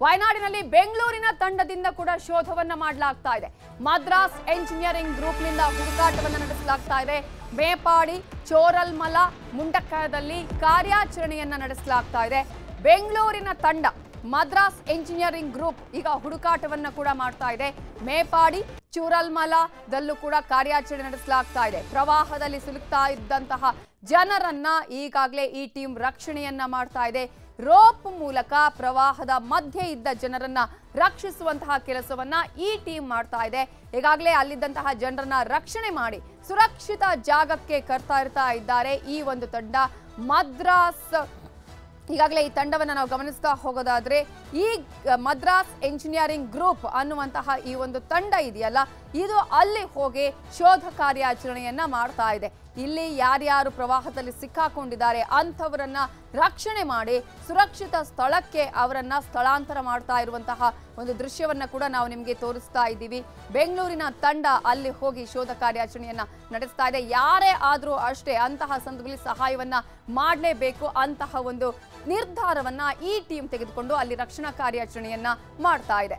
ವಯನಾಡಿನಲ್ಲಿ ಬೆಂಗಳೂರಿನ ತಂಡದಿಂದ ಕೂಡ ಶೋಧವನ್ನ ಮಾಡಲಾಗ್ತಾ ಇದೆ ಮದ್ರಾಸ್ ಎಂಜಿನಿಯರಿಂಗ್ ಗ್ರೂಪ್ನಿಂದ ಹುಡುಕಾಟವನ್ನ ನಡೆಸಲಾಗ್ತಾ ಇದೆ ಮೇಪಾಡಿ ಚೋರಲ್ಮಲ ಮುಂಡಕ್ಕದಲ್ಲಿ ಕಾರ್ಯಾಚರಣೆಯನ್ನ ನಡೆಸಲಾಗ್ತಾ ಇದೆ ಬೆಂಗಳೂರಿನ ತಂಡ ಮದ್ರಾಸ್ ಎಂಜಿನಿಯರಿಂಗ್ ಗ್ರೂಪ್ ಈಗ ಹುಡುಕಾಟವನ್ನ ಕೂಡ ಮಾಡ್ತಾ ಇದೆ ಮೇಪಾಡಿ ಚೂರಲ್ಮಲದಲ್ಲೂ ಕೂಡ ಕಾರ್ಯಾಚರಣೆ ನಡೆಸಲಾಗ್ತಾ ಇದೆ ಪ್ರವಾಹದಲ್ಲಿ ಸಿಲುಕ್ತಾ ಇದ್ದಂತಹ ಜನರನ್ನ ಈಗಾಗಲೇ ಈ ಟೀಮ್ ರಕ್ಷಣೆಯನ್ನ ಮಾಡ್ತಾ ಇದೆ ರೋಪ್ ಮೂಲಕ ಪ್ರವಾಹದ ಮಧ್ಯೆ ಇದ್ದ ಜನರನ್ನ ರಕ್ಷಿಸುವಂತಹ ಕೆಲಸವನ್ನ ಈ ಟೀಮ್ ಮಾಡ್ತಾ ಇದೆ ಈಗಾಗಲೇ ಅಲ್ಲಿದ್ದಂತಹ ಜನರನ್ನ ರಕ್ಷಣೆ ಮಾಡಿ ಸುರಕ್ಷಿತ ಜಾಗಕ್ಕೆ ಕರ್ತಾ ಇರ್ತಾ ಇದ್ದಾರೆ ಈ ಒಂದು ತಂಡ ಮದ್ರಾಸ್ ಈಗಾಗಲೇ ಈ ತಂಡವನ್ನು ನಾವು ಗಮನಿಸ್ತಾ ಹೋಗೋದಾದ್ರೆ ಈ ಗ- ಮದ್ರಾಸ್ ಎಂಜಿನಿಯರಿಂಗ್ ಗ್ರೂಪ್ ಅನ್ನುವಂತಹ ಈ ಒಂದು ತಂಡ ಇದೆಯಲ್ಲ ಇದು ಅಲ್ಲಿ ಹೋಗಿ ಶೋಧ ಕಾರ್ಯಾಚರಣೆಯನ್ನ ಮಾಡ್ತಾ ಇದೆ ಇಲ್ಲಿ ಯಾರ್ಯಾರು ಪ್ರವಾಹದಲ್ಲಿ ಸಿಕ್ಕಾಕೊಂಡಿದ್ದಾರೆ ಅಂಥವರನ್ನ ರಕ್ಷಣೆ ಮಾಡಿ ಸುರಕ್ಷಿತ ಸ್ಥಳಕ್ಕೆ ಅವರನ್ನ ಸ್ಥಳಾಂತರ ಮಾಡ್ತಾ ಇರುವಂತಹ ಒಂದು ದೃಶ್ಯವನ್ನ ಕೂಡ ನಾವು ನಿಮಗೆ ತೋರಿಸ್ತಾ ಇದ್ದೀವಿ ಬೆಂಗಳೂರಿನ ತಂಡ ಅಲ್ಲಿ ಹೋಗಿ ಶೋಧ ಕಾರ್ಯಾಚರಣೆಯನ್ನ ನಡೆಸ್ತಾ ಇದೆ ಯಾರೇ ಆದರೂ ಅಷ್ಟೇ ಅಂತಹ ಸಂದರ್ಭದಲ್ಲಿ ಸಹಾಯವನ್ನ ಮಾಡಲೇಬೇಕು ಅಂತಹ ಒಂದು ನಿರ್ಧಾರವನ್ನ ಈ ಟೀಮ್ ತೆಗೆದುಕೊಂಡು ಅಲ್ಲಿ ರಕ್ಷಣಾ ಕಾರ್ಯಾಚರಣೆಯನ್ನ ಮಾಡ್ತಾ ಇದೆ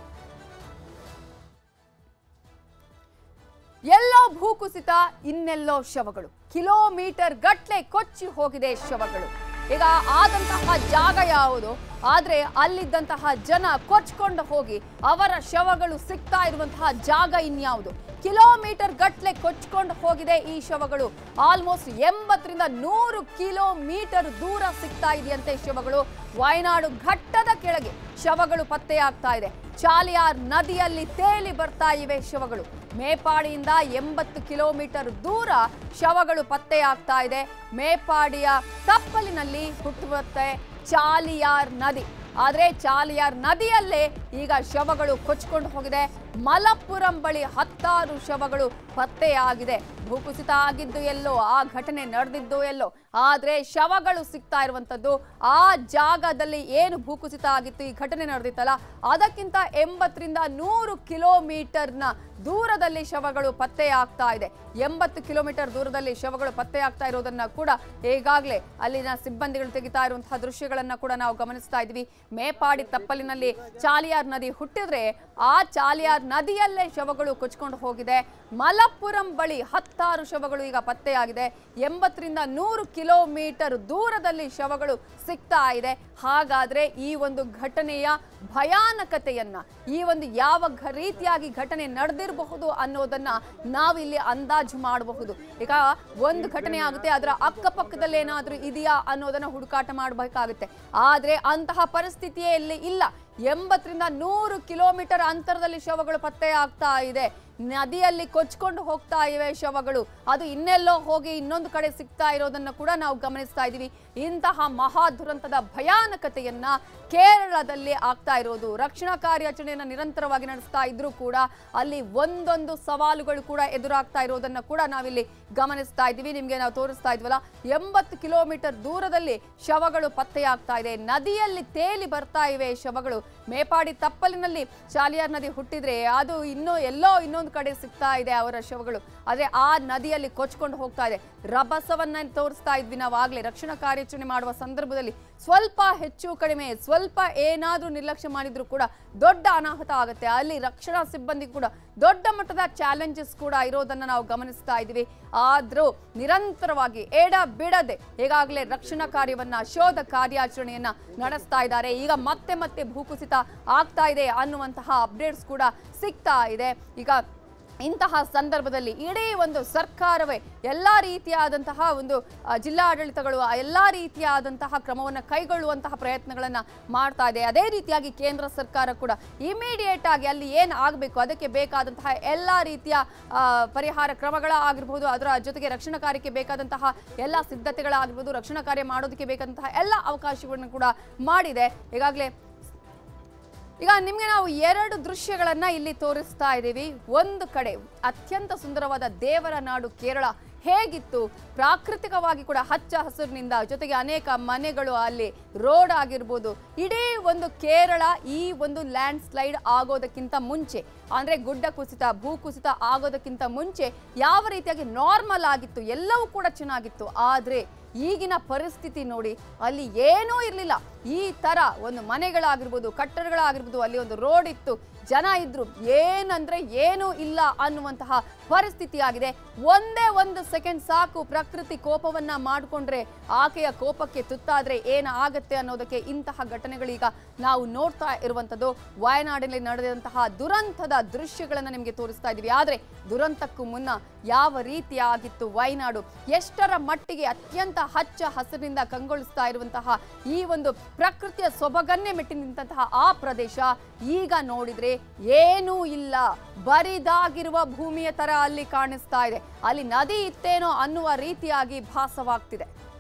ಎಲ್ಲೋ ಭೂಕುಸಿತ ಇನ್ನೆಲ್ಲೋ ಶವಗಳು ಕಿಲೋಮೀಟರ್ ಗಟ್ಲೆ ಕೊಚ್ಚಿ ಹೋಗಿದೆ ಶವಗಳು ಈಗ ಆದಂತಹ ಜಾಗ ಯಾವುದು ಆದ್ರೆ ಅಲ್ಲಿದ್ದಂತಹ ಜನ ಕೊಚ್ಕೊಂಡು ಹೋಗಿ ಅವರ ಶವಗಳು ಸಿಗ್ತಾ ಇರುವಂತಹ ಜಾಗ ಇನ್ಯಾವುದು ಕಿಲೋಮೀಟರ್ ಗಟ್ಲೆ ಕೊಚ್ಕೊಂಡು ಹೋಗಿದೆ ಈ ಶವಗಳು ಆಲ್ಮೋಸ್ಟ್ ಎಂಬತ್ತರಿಂದ ನೂರು ಕಿಲೋಮೀಟರ್ ದೂರ ಸಿಗ್ತಾ ಇದೆಯಂತೆ ಶವಗಳು ವಯನಾಡು ಘಟ್ಟದ ಕೆಳಗೆ ಶವಗಳು ಪತ್ತೆಯಾಗ್ತಾ ಇದೆ ಚಾಲಿಯಾರ್ ನದಿಯಲ್ಲಿ ತೇಲಿ ಬರ್ತಾ ಇವೆ ಶವಗಳು ಮೇಪಾಡಿಯಿಂದ ಎಂಬತ್ತು ಕಿಲೋಮೀಟರ್ ದೂರ ಶವಗಳು ಪತ್ತೆಯಾಗ್ತಾ ಇದೆ ಮೇಪಾಡಿಯ ತಪ್ಪಲಿನಲ್ಲಿ ಹುಟ್ಟುತ್ತೆ ಚಾಲಿಯಾರ್ ನದಿ ಆದ್ರೆ ಚಾಲಿಯಾರ್ ನದಿಯಲ್ಲೇ ಈಗ ಶವಗಳು ಕೊಚ್ಕೊಂಡು ಹೋಗಿದೆ ಮಲಪ್ಪುರಂ ಬಳಿ ಹತ್ತಾರು ಶವಗಳು ಪತ್ತೆಯಾಗಿದೆ ಭೂಕುಸಿತ ಆಗಿದ್ದು ಎಲ್ಲೋ ಆ ಘಟನೆ ನಡೆದಿದ್ದು ಎಲ್ಲೋ ಆದ್ರೆ ಶವಗಳು ಸಿಗ್ತಾ ಇರುವಂತದ್ದು ಆ ಜಾಗದಲ್ಲಿ ಏನು ಭೂಕುಸಿತ ಆಗಿತ್ತು ಈ ಘಟನೆ ನಡೆದಿತ್ತಲ್ಲ ಅದಕ್ಕಿಂತ ಎಂಬತ್ತರಿಂದ ನೂರು ಕಿಲೋಮೀಟರ್ನ ದೂರದಲ್ಲಿ ಶವಗಳು ಪತ್ತೆಯಾಗ್ತಾ ಇದೆ ಎಂಬತ್ತು ಕಿಲೋಮೀಟರ್ ದೂರದಲ್ಲಿ ಶವಗಳು ಪತ್ತೆಯಾಗ್ತಾ ಇರೋದನ್ನ ಕೂಡ ಈಗಾಗಲೇ ಅಲ್ಲಿನ ಸಿಬ್ಬಂದಿಗಳು ತೆಗಿತಾ ಇರುವಂತಹ ದೃಶ್ಯಗಳನ್ನ ಕೂಡ ನಾವು ಗಮನಿಸ್ತಾ ಇದ್ವಿ ಮೇಪಾಡಿ ತಪ್ಪಲಿನಲ್ಲಿ ಚಾಲಿಯಾರ್ ನದಿ ಹುಟ್ಟಿದ್ರೆ ಆ ಚಾಲಿಯಾರ್ ನದಿಯಲ್ಲೇ ಶವಗಳು ಕೊಚ್ಕೊಂಡು ಹೋಗಿದೆ ಮಲಪ್ಪುರಂ ಬಳಿ ಹತ್ತಾರು ಶವಗಳು ಈಗ ಪತ್ತೆಯಾಗಿದೆ ಎಂಬತ್ತರಿಂದ ನೂರು ಕಿಲೋಮೀಟರ್ ದೂರದಲ್ಲಿ ಶವಗಳು ಸಿಗ್ತಾ ಇದೆ ಹಾಗಾದ್ರೆ ಈ ಒಂದು ಘಟನೆಯ ಭಯಾನಕತೆಯನ್ನ ಈ ಒಂದು ಯಾವ ಘ- ರೀತಿಯಾಗಿ ಘಟನೆ ನಡೆದಿರಬಹುದು ಅನ್ನೋದನ್ನ ನಾವಿಲ್ಲಿ ಅಂದಾಜು ಮಾಡಬಹುದು ಈಗ ಒಂದು ಘಟನೆ ಆಗುತ್ತೆ ಅದರ ಅಕ್ಕಪಕ್ಕದಲ್ಲಿ ಏನಾದ್ರೂ ಇದೆಯಾ ಅನ್ನೋದನ್ನ ಹುಡುಕಾಟ ಮಾಡಬೇಕಾಗುತ್ತೆ ಆದ್ರೆ ಅಂತಹ ಪರಿಸ್ಥಿತಿಯೇ ಇಲ್ಲಿ ಇಲ್ಲ ಎಂಬತ್ತರಿಂದ ನೂರು ಕಿಲೋಮೀಟರ್ ಅಂತರದಲ್ಲಿ ಶವಗಳು ಪತ್ತೆ ಆಗ್ತಾ ಇದೆ ನದಿಯಲ್ಲಿ ಕೊಚ್ಕೊಂಡು ಹೋಗ್ತಾ ಇವೆ ಶವಗಳು ಅದು ಇನ್ನೆಲ್ಲೋ ಹೋಗಿ ಇನ್ನೊಂದು ಕಡೆ ಸಿಗ್ತಾ ಇರೋದನ್ನ ಕೂಡ ನಾವು ಗಮನಿಸ್ತಾ ಇದ್ದೀವಿ ಇಂತಹ ಮಹಾ ದುರಂತದ ಭಯಾನಕತೆಯನ್ನ ಕೇರಳದಲ್ಲಿ ಆಗ್ತಾ ಇರೋದು ರಕ್ಷಣಾ ಕಾರ್ಯಾಚರಣೆಯನ್ನ ನಿರಂತರವಾಗಿ ನಡೆಸ್ತಾ ಇದ್ರೂ ಕೂಡ ಅಲ್ಲಿ ಒಂದೊಂದು ಸವಾಲುಗಳು ಕೂಡ ಎದುರಾಗ್ತಾ ಇರೋದನ್ನ ಕೂಡ ನಾವಿಲ್ಲಿ ಗಮನಿಸ್ತಾ ಇದ್ದೀವಿ ನಿಮ್ಗೆ ನಾವು ತೋರಿಸ್ತಾ ಇದ್ವಲ್ಲ ಎಂಬತ್ತು ಕಿಲೋಮೀಟರ್ ದೂರದಲ್ಲಿ ಶವಗಳು ಪತ್ತೆಯಾಗ್ತಾ ಇದೆ ನದಿಯಲ್ಲಿ ತೇಲಿ ಬರ್ತಾ ಇವೆ ಶವಗಳು ಮೇಪಾಡಿ ತಪ್ಪಲಿನಲ್ಲಿ ಚಾಲಿಯಾರ್ ನದಿ ಹುಟ್ಟಿದ್ರೆ ಅದು ಇನ್ನೂ ಎಲ್ಲೋ ಇನ್ನೊಂದು ಕಡೆ ಸಿಗ್ತಾ ಇದೆ ಅವರ ಶವಗಳು ಆದ್ರೆ ಆ ನದಿಯಲ್ಲಿ ಕೊಚ್ಕೊಂಡು ಹೋಗ್ತಾ ಇದೆ ರಭಸವನ್ನ ತೋರಿಸ್ತಾ ಇದ್ವಿ ನಾವು ಆಗ್ಲೇ ರಕ್ಷಣಾ ಕಾರ್ಯಾಚರಣೆ ಮಾಡುವ ಸಂದರ್ಭದಲ್ಲಿ ಸ್ವಲ್ಪ ಹೆಚ್ಚು ಕಡಿಮೆ ಸ್ವಲ್ಪ ಏನಾದ್ರೂ ನಿರ್ಲಕ್ಷ್ಯ ಮಾಡಿದ್ರು ಕೂಡ ದೊಡ್ಡ ಅನಾಹುತ ಆಗುತ್ತೆ ಅಲ್ಲಿ ರಕ್ಷಣಾ ಸಿಬ್ಬಂದಿ ಕೂಡ ದೊಡ್ಡ ಮಟ್ಟದ ಚಾಲೆಂಜಸ್ ಕೂಡ ಇರೋದನ್ನ ನಾವು ಗಮನಿಸ್ತಾ ಇದ್ದೀವಿ ಆದ್ರೂ ನಿರಂತರವಾಗಿ ಎಡ ಬಿಡದೆ ಈಗಾಗಲೇ ರಕ್ಷಣಾ ಕಾರ್ಯವನ್ನ ಶೋಧ ಕಾರ್ಯಾಚರಣೆಯನ್ನ ನಡೆಸ್ತಾ ಇದ್ದಾರೆ ಈಗ ಮತ್ತೆ ಮತ್ತೆ ಭೂಕುಸಿತ ಆಗ್ತಾ ಇದೆ ಅನ್ನುವಂತಹ ಅಪ್ಡೇಟ್ಸ್ ಕೂಡ ಸಿಗ್ತಾ ಇದೆ ಈಗ ಇಂತಹ ಸಂದರ್ಭದಲ್ಲಿ ಇಡೀ ಒಂದು ಸರ್ಕಾರವೇ ಎಲ್ಲ ರೀತಿಯಾದಂತಹ ಒಂದು ಆ, ಜಿಲ್ಲಾಡಳಿತಗಳು ಆ ಎಲ್ಲ ರೀತಿಯಾದಂತಹ ಕ್ರಮವನ್ನು ಕೈಗೊಳ್ಳುವಂತಹ ಪ್ರಯತ್ನಗಳನ್ನ ಮಾಡ್ತಾ ಇದೆ ಅದೇ ರೀತಿಯಾಗಿ ಕೇಂದ್ರ ಸರ್ಕಾರ ಕೂಡ ಇಮಿಡಿಯೇಟ್ ಆಗಿ ಅಲ್ಲಿ ಏನು ಆಗಬೇಕು ಅದಕ್ಕೆ ಬೇಕಾದಂತಹ ಎಲ್ಲ ರೀತಿಯ ಆ, ಪರಿಹಾರ ಕ್ರಮಗಳ ಆಗಿರ್ಬೋದು ಅದರ ಜೊತೆಗೆ ರಕ್ಷಣಾ ಕಾರ್ಯಕ್ಕೆ ಬೇಕಾದಂತಹ ಎಲ್ಲ ಸಿದ್ಧತೆಗಳಾಗಿರ್ಬೋದು ರಕ್ಷಣಾ ಕಾರ್ಯ ಮಾಡೋದಕ್ಕೆ ಬೇಕಾದಂತಹ ಎಲ್ಲ ಅವಕಾಶಗಳನ್ನು ಕೂಡ ಮಾಡಿದೆ ಈಗಾಗಲೇ ಈಗ ನಿಮಗೆ ನಾವು ಎರಡು ದೃಶ್ಯಗಳನ್ನ ಇಲ್ಲಿ ತೋರಿಸ್ತಾ ಇದ್ದೀವಿ ಒಂದು ಕಡೆ ಅತ್ಯಂತ ಸುಂದರವಾದ ದೇವರ ನಾಡು ಕೇರಳ ಹೇಗಿತ್ತು ಪ್ರಾಕೃತಿಕವಾಗಿ ಕೂಡ ಹಚ್ಚ ಹಸಿರಿನಿಂದ ಜೊತೆಗೆ ಅನೇಕ ಮನೆಗಳು ಅಲ್ಲಿ ರೋಡ್ ಆಗಿರ್ಬೋದು ಇಡೀ ಒಂದು ಕೇರಳ ಈ ಒಂದು ಲ್ಯಾಂಡ್ ಸ್ಲೈಡ್ ಆಗೋದಕ್ಕಿಂತ ಮುಂಚೆ ಅಂದ್ರೆ ಗುಡ್ಡ ಕುಸಿತ ಭೂ ಕುಸಿತ ಆಗೋದಕ್ಕಿಂತ ಮುಂಚೆ ಯಾವ ರೀತಿಯಾಗಿ ನಾರ್ಮಲ್ ಆಗಿತ್ತು ಎಲ್ಲವೂ ಕೂಡ ಚೆನ್ನಾಗಿತ್ತು ಆದ್ರೆ ಈಗಿನ ಪರಿಸ್ಥಿತಿ ನೋಡಿ ಅಲ್ಲಿ ಏನೂ ಇರಲಿಲ್ಲ ಈ ತರ ಒಂದು ಮನೆಗಳಾಗಿರ್ಬೋದು ಕಟ್ಟಡಗಳಾಗಿರ್ಬೋದು ಅಲ್ಲಿ ಒಂದು ರೋಡ್ ಇತ್ತು ಜನ ಇದ್ರು ಏನಂದ್ರೆ ಏನೂ ಇಲ್ಲ ಅನ್ನುವಂತಹ ಪರಿಸ್ಥಿತಿ ಆಗಿದೆ ಒಂದೇ ಒಂದು ಸೆಕೆಂಡ್ ಸಾಕು ಪ್ರಕೃತಿ ಕೋಪವನ್ನ ಮಾಡಿಕೊಂಡ್ರೆ ಆಕೆಯ ಕೋಪಕ್ಕೆ ತುತ್ತಾದ್ರೆ ಏನ ಆಗತ್ತೆ ಅನ್ನೋದಕ್ಕೆ ಇಂತಹ ಘಟನೆಗಳೀಗ ನಾವು ನೋಡ್ತಾ ಇರುವಂತದ್ದು ವಯನಾಡಿನಲ್ಲಿ ನಡೆದಂತಹ ದುರಂತದ ದೃಶ್ಯಗಳನ್ನ ನಿಮಗೆ ತೋರಿಸ್ತಾ ಇದೀವಿ ಆದ್ರೆ ದುರಂತಕ್ಕೂ ಮುನ್ನ ಯಾವ ರೀತಿಯಾಗಿತ್ತು ವಯನಾಡು ಎಷ್ಟರ ಮಟ್ಟಿಗೆ ಅತ್ಯಂತ ಹಚ್ಚ ಹಸಿರಿನಿಂದ ಕಂಗೊಳಿಸ್ತಾ ಇರುವಂತಹ ಈ ಒಂದು ಪ್ರಕೃತಿಯ ಸೊಬಗನ್ನೇ ಮೆಟ್ಟಿ ನಿಂತಹ ಆ ಪ್ರದೇಶ ಈಗ ನೋಡಿದ್ರೆ ಏನೂ ಇಲ್ಲ ಬರಿದಾಗಿರುವ ಭೂಮಿಯ ತರ ಅಲ್ಲಿ ಕಾಣಿಸ್ತಾ ಇದೆ ಅಲ್ಲಿ ನದಿ ಇತ್ತೇನೋ ಅನ್ನುವ ರೀತಿಯಾಗಿ ಭಾಸವಾಗ್ತಿದೆ